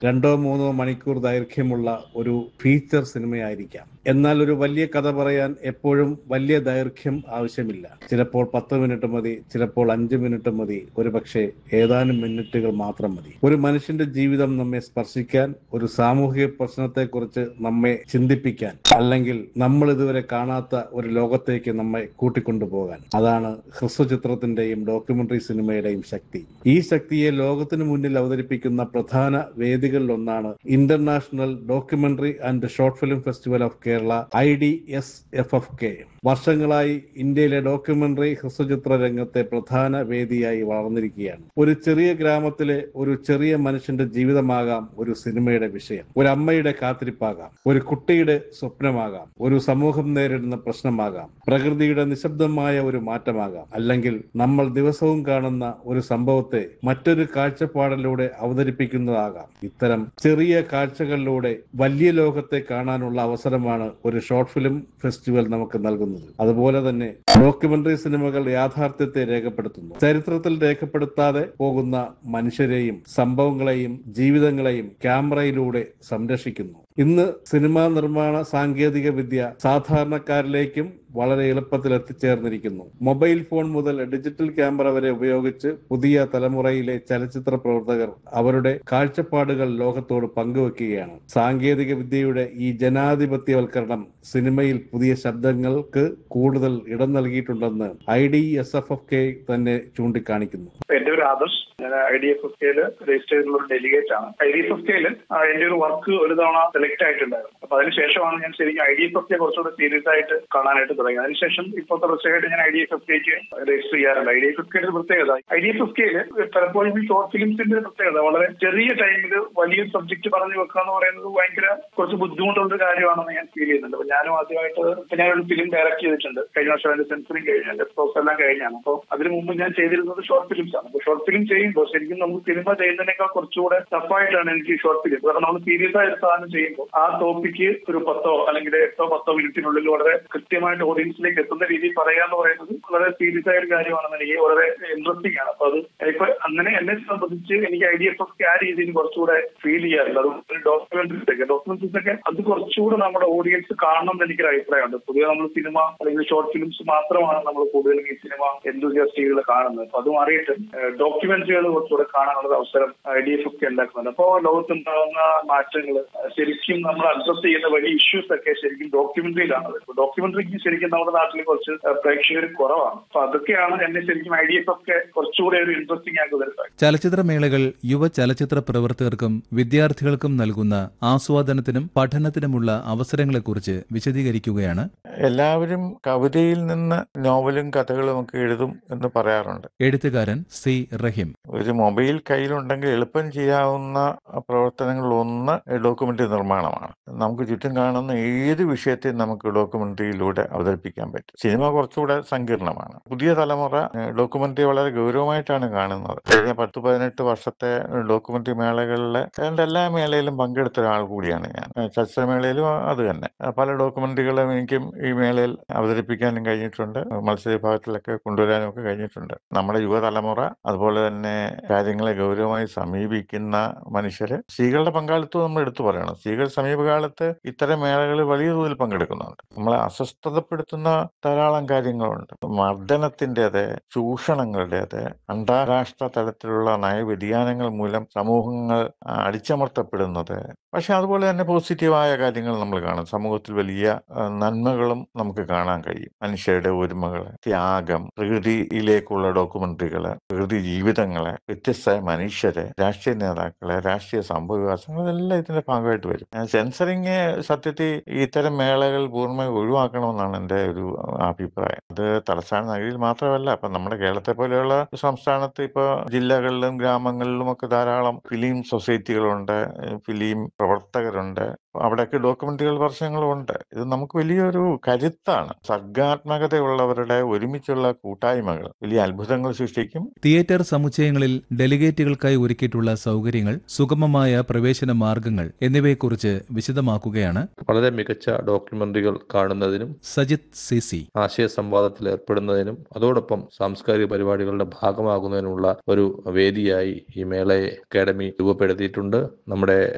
രണ്ടോ മൂന്നോ മണിക്കൂർ ദൈർഘ്യമുള്ള ഒരു ഫീച്ചർ സിനിമയായിരിക്കാം എന്നാൽ ഒരു വലിയ കഥ പറയാൻ എപ്പോഴും വലിയ ദൈർഘ്യം ആവശ്യമില്ല ചിലപ്പോൾ പത്ത് മിനിറ്റ് മതി ചിലപ്പോൾ അഞ്ച് മിനിറ്റ് മതി ഒരു പക്ഷേ ഏതാനും മിനിറ്റുകൾ മാത്രം മതി ഒരു മനുഷ്യന്റെ ജീവിതം നമ്മെ സ്പർശിക്കാൻ ഒരു സാമൂഹിക പ്രശ്നത്തെക്കുറിച്ച് നമ്മെ ചിന്തിപ്പിക്കാൻ അല്ലെങ്കിൽ നമ്മൾ ഇതുവരെ കാണാത്ത ഒരു ലോകത്തേക്ക് നമ്മെ കൂട്ടിക്കൊണ്ടുപോകാൻ അതാണ് ഹ്രസ്വചിത്രത്തിന്റെയും ഡോക്യുമെന്ററി സിനിമയുടെയും ശക്തി ഈ ശക്തിയെ ലോകത്തിനു മുന്നിൽ അവതരിപ്പിക്കുന്ന പ്രധാന വേദികളിലൊന്നാണ് international documentary and short film festival of Kerala I D S F F K വർഷങ്ങളായി ഇന്ത്യയിലെ ഡോക്യുമെന്ററി ഹ്രസ്വചിത്ര രംഗത്തെ പ്രധാന വേദിയായി വളർന്നിരിക്കുകയാണ് ഒരു ചെറിയ ഗ്രാമത്തിലെ ഒരു ചെറിയ മനുഷ്യന്റെ ജീവിതമാകാം ഒരു സിനിമയുടെ വിഷയം ഒരു അമ്മയുടെ കാത്തിരിപ്പാകാം ഒരു കുട്ടിയുടെ സ്വപ്നമാകാം ഒരു സമൂഹം നേരിടുന്ന പ്രശ്നമാകാം പ്രകൃതിയുടെ നിശബ്ദമായ ഒരു മാറ്റമാകാം അല്ലെങ്കിൽ നമ്മൾ ദിവസവും കാണുന്ന ഒരു സംഭവത്തെ മറ്റൊരു കാഴ്ചപ്പാടിലൂടെ അവതരിപ്പിക്കുന്നതാകാം ഇത്തരം ചെറിയ കാഴ്ചകളിലൂടെ വലിയ ലോകത്തെ കാണാനുള്ള അവസരമാണ് ഒരു ഷോർട്ട് ഫിലിം ഫെസ്റ്റിവൽ നമുക്ക് നൽകുന്നത് അതുപോലെ തന്നെ ഡോക്യുമെന്ററി സിനിമകൾ യാഥാർത്ഥ്യത്തെ രേഖപ്പെടുത്തുന്നു ചരിത്രത്തിൽ രേഖപ്പെടുത്താതെ പോകുന്ന മനുഷ്യരെയും സംഭവങ്ങളെയും ജീവിതങ്ങളെയും ക്യാമറയിലൂടെ സംരക്ഷിക്കുന്നു ഇന്ന് സിനിമാ നിർമ്മാണ സാങ്കേതിക വിദ്യ സാധാരണക്കാരിലേക്കും വളരെ എളുപ്പത്തിൽ എത്തിച്ചേർന്നിരിക്കുന്നു മൊബൈൽ ഫോൺ മുതൽ ഡിജിറ്റൽ ക്യാമറ വരെ ഉപയോഗിച്ച് പുതിയ തലമുറയിലെ ചലച്ചിത്ര പ്രവർത്തകർ അവരുടെ കാഴ്ചപ്പാടുകൾ ലോകത്തോട് പങ്കുവെക്കുകയാണ് സാങ്കേതിക വിദ്യയുടെ ഈ ജനാധിപത്യവൽക്കരണം സിനിമയിൽ പുതിയ ശബ്ദങ്ങൾക്ക് കൂടുതൽ ഇടം നൽകിയിട്ടുണ്ടെന്ന് I D S F F K തന്നെ ചൂണ്ടിക്കാണിക്കുന്നു എന്റെ ഒരു ആദർശ് ഞാൻ ഐ ഡി എഫ് എഫ് കെയില് രജിസ്റ്റർ ചെയ്തിട്ടുള്ള ഒരു ഡെലിഗേറ്റ് ആണ് ഐ ഡി എഫ് എഫ് കെയില് എന്റെ ഒരു വർക്ക് ഒരു തവണ സെലക്ട് ആയിട്ടുണ്ടായിരുന്നു അപ്പൊ അതിനുശേഷമാണ് ഞാൻ ശരിക്കും I D F F K കുറച്ചുകൂടെ സീരിയസ് ആയിട്ട് കാണാനായിട്ട് തുടങ്ങി അതിനുശേഷം ഇപ്പോൾ തുടർച്ചയായിട്ട് ഞാൻ ഐ ഡി എഫ് എഫ് കെക്ക് രജിസ്റ്റർ ചെയ്യാറുണ്ട് ഐ ഡി എഫ് എഫ് കെയുടെ പ്രത്യേകത ഐ ഡി എഫ് എഫ് കെയില് പലപ്പോഴും ഈ ഷോർട്ട് ഫിലിംസിന്റെ പ്രത്യേകത വളരെ ചെറിയ ടൈമിൽ വലിയ സബ്ജക്ട് പറഞ്ഞു വെക്കുക എന്ന് പറയുന്നത് ഭയങ്കര കുറച്ച് ബുദ്ധിമുട്ടുള്ള ഒരു കാര്യമാണെന്ന് ഞാൻ ഫീൽ ചെയ്യുന്നുണ്ട് അപ്പൊ ഞാനും ആദ്യമായിട്ട് ഇപ്പൊ ഞാനൊരു ഫിലിം ഡയറക്ട് ചെയ്തിട്ടുണ്ട് കഴിഞ്ഞ വർഷം അതിന്റെ സെൻസറിങ് കഴിഞ്ഞു എന്റെ പ്രോസസ് എല്ലാം കഴിഞ്ഞാണ് അപ്പോൾ അതിന് മുമ്പ് ഞാൻ ചെയ്തിരുന്നത് ഷോർട്ട് ഫിലിംസ് ആണ് അപ്പൊ ഷോർട്ട് ഫിലിം ചെയ്യുമ്പോൾ ശരിക്കും നമുക്ക് സിനിമ ചെയ്യുന്നതിനേക്കാൾ കുറച്ചുകൂടെ ടഫായിട്ടാണ് എനിക്ക് ഷോർട്ട് ഫിലിം കാരണം നമ്മൾ സീരിയസ് ആയ ഒരു സാധനം ചെയ്യുമ്പോൾ ആ ടോപ്പിക്ക് ഒരു പത്തോ അല്ലെങ്കിൽ എട്ടോ പത്തോ മിനിറ്റിനുള്ളിൽ വളരെ കൃത്യമായിട്ട് ഓഡിയൻസിലേക്ക് എത്തുന്ന രീതിയിൽ പറയുക എന്ന് പറയുന്നത് വളരെ സീരിയസ് ആയ ഒരു കാര്യമാണെന്ന് എനിക്ക് വളരെ ഇൻട്രസ്റ്റിംഗ് ആണ് അപ്പൊ അത് ഇപ്പൊ അങ്ങനെ എന്നെ സംബന്ധിച്ച് എനിക്ക് ഐ ഡി എഫ് ഒക്കെ ആ രീതിയിൽ കുറച്ചുകൂടെ ഫീൽ ചെയ്യാറില്ല അതുപോലെ ഡോക്യുമെന്ററീസ് ഒക്കെ ഡോക്യുമെന്ററീസ് ഒക്കെ അത് കുറച്ചുകൂടെ നമ്മുടെ ഓഡിയൻസ് കാണണം എന്ന് എനിക്കൊരു അഭിപ്രായമുണ്ട് പൊതുവെ നമ്മൾ സിനിമ അല്ലെങ്കിൽ ഷോർട്ട് ഫിലിംസ് മാത്രമാണ് നമ്മൾ കൂടുതലും ഈ സിനിമ എന്തുജാസ്റ്റികൾ കാണുന്നത് അപ്പൊ അത് മാറിയിട്ട് ഡോക്യുമെന്ററികൾ കുറച്ചുകൂടെ കാണാനുള്ള അവസരം ഐ ഡി എഫ് ഒക്കെ ഉണ്ടാക്കുന്നുണ്ട് അപ്പോൾ ലോകത്തുണ്ടാകുന്ന മാറ്റങ്ങൾ ശരിക്കും നമ്മൾ അഡ്രസ് ചെയ്യുന്ന വലിയ ഇഷ്യൂസ് ഒക്കെ ശരിക്കും ഡോക്യുമെന്ററിയിലാണ് ഡോക്യുമെന്ററിക്ക് ശരിക്കും നമ്മുടെ നാട്ടിൽ കുറച്ച് പ്രേക്ഷകർ കുറവാണ് അപ്പൊ അതൊക്കെയാണ് എന്നെ ശരിക്കും ഐ ഡി എഫ് ഒക്കെ കുറച്ചുകൂടെ ഒരു ഇൻട്രസ്റ്റിംഗ് ആക്കി വരുന്നത് ചലച്ചിത്രമേളകൾ യുവ ചലച്ചിത്ര പ്രവർത്തകർക്കും വിദ്യാർത്ഥികൾക്കും നൽകുന്ന ആസ്വാദനത്തിനും പഠനത്തിനുമുള്ള അവസരങ്ങളെക്കുറിച്ച് വിശദീകരിക്കുകയാണ് എല്ലാവരും കവിതയിൽ നിന്ന് നോവലും കഥകളും ഒക്കെ എഴുതും എന്ന് പറയാറുണ്ട് എഴുത്തുകാരൻ സി റഹീം ഒരു മൊബൈൽ കയ്യിലുണ്ടെങ്കിൽ എളുപ്പം ചെയ്യാവുന്ന പ്രവർത്തനങ്ങളിൽ ഒന്ന് ഡോക്യുമെന്ററി നിർമ്മാണമാണ് നമുക്ക് ചുറ്റും കാണുന്ന ഏത് വിഷയത്തെയും നമുക്ക് ഡോക്യുമെന്ററിയിലൂടെ അവതരിപ്പിക്കാൻ പറ്റും സിനിമ കുറച്ചുകൂടെ സങ്കീർണമാണ് പുതിയ തലമുറ ഡോക്യുമെന്ററി വളരെ ഗൗരവമായിട്ടാണ് കാണുന്നത് കഴിഞ്ഞ പത്ത് പതിനെട്ട് വർഷത്തെ ഡോക്യുമെന്ററി മേളകളിൽ ഏതാണ്ട് എല്ലാ മേളയിലും പങ്കെടുത്ത ഒരാൾ കൂടിയാണ് ഞാൻ ചലച്ചിത്രമേളയിലും അത് തന്നെ പല ഡോക്യുമെന്ററികളും എനിക്കും ഈ മേളയിൽ അവതരിപ്പിക്കാനും കഴിഞ്ഞിട്ടുണ്ട് മത്സര വിഭാഗത്തിലൊക്കെ കൊണ്ടുവരാനും ഒക്കെ കഴിഞ്ഞിട്ടുണ്ട് നമ്മുടെ യുവതലമുറ അതുപോലെ തന്നെ കാര്യങ്ങളെ ഗൗരവമായി സമീപിക്കുന്ന മനുഷ്യര് സ്ത്രീകളുടെ പങ്കാളിത്തം നമ്മൾ എടുത്തു പറയണം സ്ത്രീകൾ സമീപകാലത്ത് ഇത്തരം മേളകളിൽ വലിയ തോതിൽ പങ്കെടുക്കുന്നുണ്ട് നമ്മളെ അസ്വസ്ഥതപ്പെടുത്തുന്ന ധാരാളം കാര്യങ്ങളുണ്ട് മർദ്ദനത്തിൻ്റെത് ചൂഷണങ്ങളുടേത് അന്താരാഷ്ട്ര തലത്തിലുള്ള നയവ്യതിയാനങ്ങൾ മൂലം സമൂഹങ്ങൾ അടിച്ചമർത്തപ്പെടുന്നത് പക്ഷെ അതുപോലെ തന്നെ പോസിറ്റീവായ കാര്യങ്ങൾ നമ്മൾ കാണും സമൂഹത്തിൽ വലിയ നന്മകളും നമുക്ക് കാണാൻ കഴിയും മനുഷ്യരുടെ ഒരുമകൾ ത്യാഗം പ്രകൃതിയിലേക്കുള്ള ഡോക്യുമെന്ററികള് പ്രകൃതി ജീവിതങ്ങളെ വ്യത്യസ്തമായ മനുഷ്യരെ രാഷ്ട്രീയ നേതാക്കളെ രാഷ്ട്രീയ സംഭവ വികാസങ്ങൾ ഇതെല്ലാം ഇതിന്റെ ഭാഗമായിട്ട് വരും സെൻസറിങ് സത്യത്തിൽ ഇത്തരം മേളകൾ പൂർണ്ണമായി ഒഴിവാക്കണമെന്നാണ് എൻ്റെ ഒരു അഭിപ്രായം അത് തലസ്ഥാന നഗരിയിൽ മാത്രമല്ല ഇപ്പൊ നമ്മുടെ കേരളത്തെ പോലെയുള്ള സംസ്ഥാനത്ത് ഇപ്പോൾ ജില്ലകളിലും ഗ്രാമങ്ങളിലും ഒക്കെ ധാരാളം ഫിലിം സൊസൈറ്റികളുണ്ട് ഫിലിം പ്രവർത്തകരുണ്ട് അവിടെയൊക്കെ ഡോക്യുമെന്ററികൾ വർഷങ്ങളുണ്ട് ഇത് നമുക്ക് വലിയൊരു കരുത്താണ് സർഗാത്മകതയുള്ളവരുടെ ഒരുമിച്ചുള്ള കൂട്ടായ്മകൾ വലിയ അത്ഭുതങ്ങൾ സൃഷ്ടിക്കും തിയേറ്റർ സമുച്ചയങ്ങളിൽ ഡെലിഗേറ്റുകൾക്കായി ഒരുക്കിയിട്ടുള്ള സൗകര്യങ്ങൾ സുഗമമായ പ്രവേശന മാർഗങ്ങൾ എന്നിവയെക്കുറിച്ച് വിശദമാക്കുകയാണ് വളരെ മികച്ച ഡോക്യുമെന്ററികൾ കാണുന്നതിനും സജിത് സി സി ആശയ സംവാദത്തിൽ ഏർപ്പെടുന്നതിനും അതോടൊപ്പം സാംസ്കാരിക പരിപാടികളുടെ ഭാഗമാകുന്നതിനുമുള്ള ഒരു വേദിയായി ഈ മേളയെ അക്കാദമി രൂപപ്പെടുത്തിയിട്ടുണ്ട് നമ്മുടെ